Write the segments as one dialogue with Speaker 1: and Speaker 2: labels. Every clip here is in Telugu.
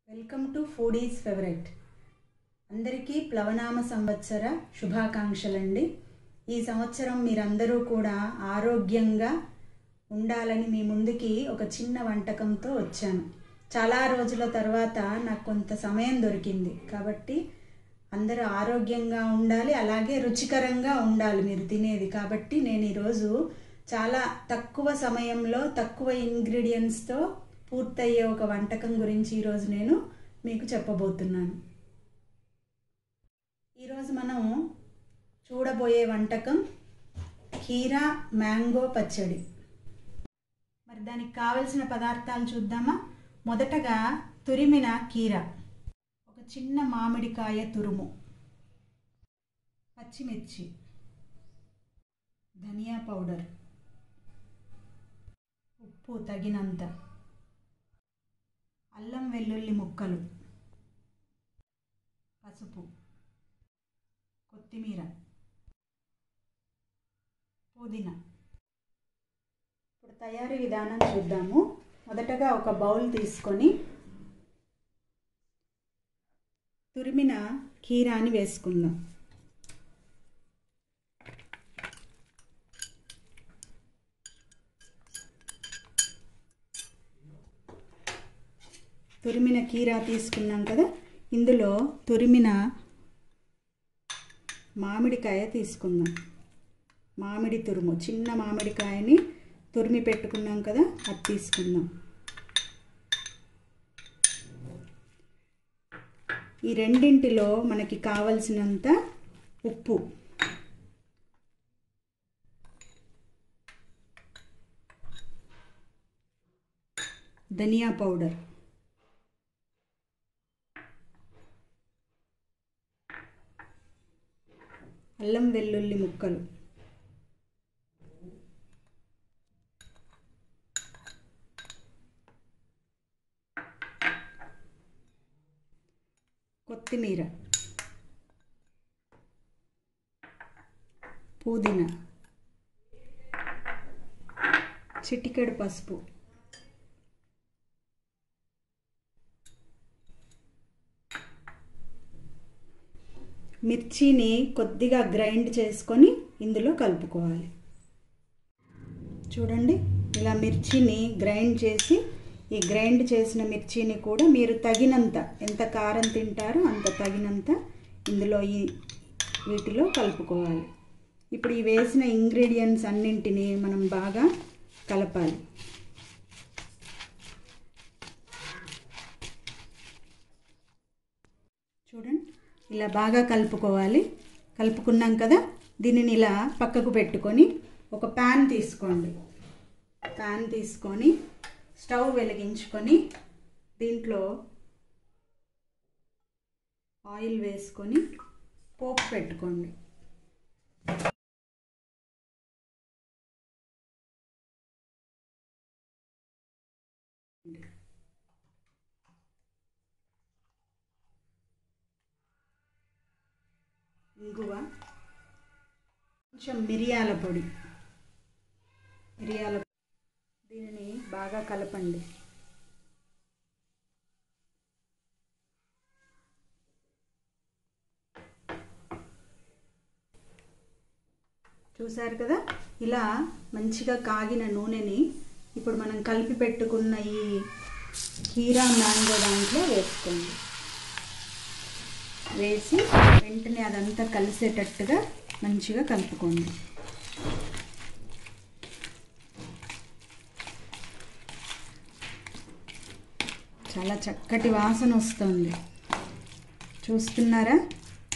Speaker 1: వెల్కమ్ టు ఫుడీస్ ఫేవరెట్ అందరికీ ప్లవనామ సంవత్సర శుభాకాంక్షలండి ఈ సంవత్సరం మీరందరూ కూడా ఆరోగ్యంగా ఉండాలని మీ ముందుకి ఒక చిన్న వంటకంతో వచ్చాను చాలా రోజుల తర్వాత నాకు కొంత సమయం దొరికింది కాబట్టి అందరూ ఆరోగ్యంగా ఉండాలి అలాగే రుచికరంగా ఉండాలి మీరు తినేది కాబట్టి నేను ఈరోజు చాలా తక్కువ సమయంలో తక్కువ ఇంగ్రీడియంట్స్తో పూర్తయ్యే ఒక వంటకం గురించి ఈరోజు నేను మీకు చెప్పబోతున్నాను ఈరోజు మనం చూడబోయే వంటకం కీరా మ్యాంగో పచ్చడి మరి దానికి కావలసిన పదార్థాలు చూద్దామా మొదటగా తురిమిన కీర ఒక చిన్న మామిడికాయ తురుము పచ్చిమిర్చి ధనియా పౌడర్ ఉప్పు తగినంత అల్లం వెల్లుల్లి ముక్కలు పసుపు కొత్తిమీర పుదీనా ఇప్పుడు తయారీ విధానం చూద్దాము మొదటగా ఒక బౌల్ తీసుకొని తురిమిన కీరాని వేసుకుందాం తురిమిన కీరా తీసుకున్నాం కదా ఇందులో తురిమిన మామిడికాయ తీసుకుందాం మామిడి తురుము చిన్న మామిడికాయని తురిమి పెట్టుకున్నాం కదా అది తీసుకుందాం ఈ రెండింటిలో మనకి కావలసినంత ఉప్పు ధనియా పౌడర్ అల్లం వెల్లుల్లి ముక్కలు కొత్తిమీర పుదీనా చిటికెడు పసుపు మిర్చిని కొద్దిగా గ్రైండ్ చేసుకొని ఇందులో కలుపుకోవాలి చూడండి ఇలా మిర్చిని గ్రైండ్ చేసి ఈ గ్రైండ్ చేసిన మిర్చిని కూడా మీరు తగినంత ఎంత కారం తింటారో అంత తగినంత ఇందులో ఈ వీటిలో కలుపుకోవాలి ఇప్పుడు ఈ వేసిన ఇంగ్రీడియంట్స్ అన్నింటినీ మనం బాగా కలపాలి చూడండి ఇలా బాగా కలుపుకోవాలి కలుపుకున్నాం కదా దీనిని ఇలా పక్కకు పెట్టుకొని ఒక ప్యాన్ తీసుకోండి ప్యాన్ తీసుకొని స్టవ్ వెలిగించుకొని దీంట్లో ఆయిల్ వేసుకొని పోపు పెట్టుకోండి ఇంగువ కొంచెం మిరియాల పొడి మిరియాల దీనిని బాగా కలపండి చూసారు కదా ఇలా మంచిగా కాగిన నూనెని ఇప్పుడు మనం కలిపి పెట్టుకున్న ఈ కీరా మ్యాంగో దాంట్లో వేసుకోండి వేసి వెంటనే అదంతా కలిసేటట్టుగా మంచిగా కలుపుకోండి చాలా చక్కటి వాసన వస్తుంది చూస్తున్నారా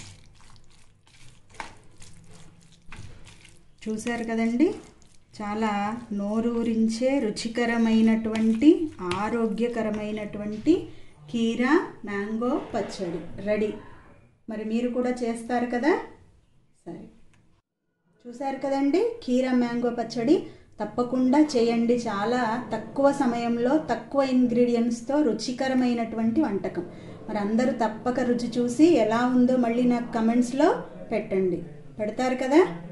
Speaker 1: చూశారు కదండి చాలా నోరూరించే రుచికరమైనటువంటి ఆరోగ్యకరమైనటువంటి కీరా మ్యాంగో పచ్చడి రెడీ మరి మీరు కూడా చేస్తారు కదా సరే చూశారు కదండి కీరా మ్యాంగో పచ్చడి తప్పకుండా చేయండి చాలా తక్కువ సమయంలో తక్కువ ఇంగ్రీడియంట్స్తో రుచికరమైనటువంటి వంటకం మరి అందరూ తప్పక రుచి చూసి ఎలా ఉందో మళ్ళీ నాకు కమెంట్స్లో పెట్టండి పెడతారు కదా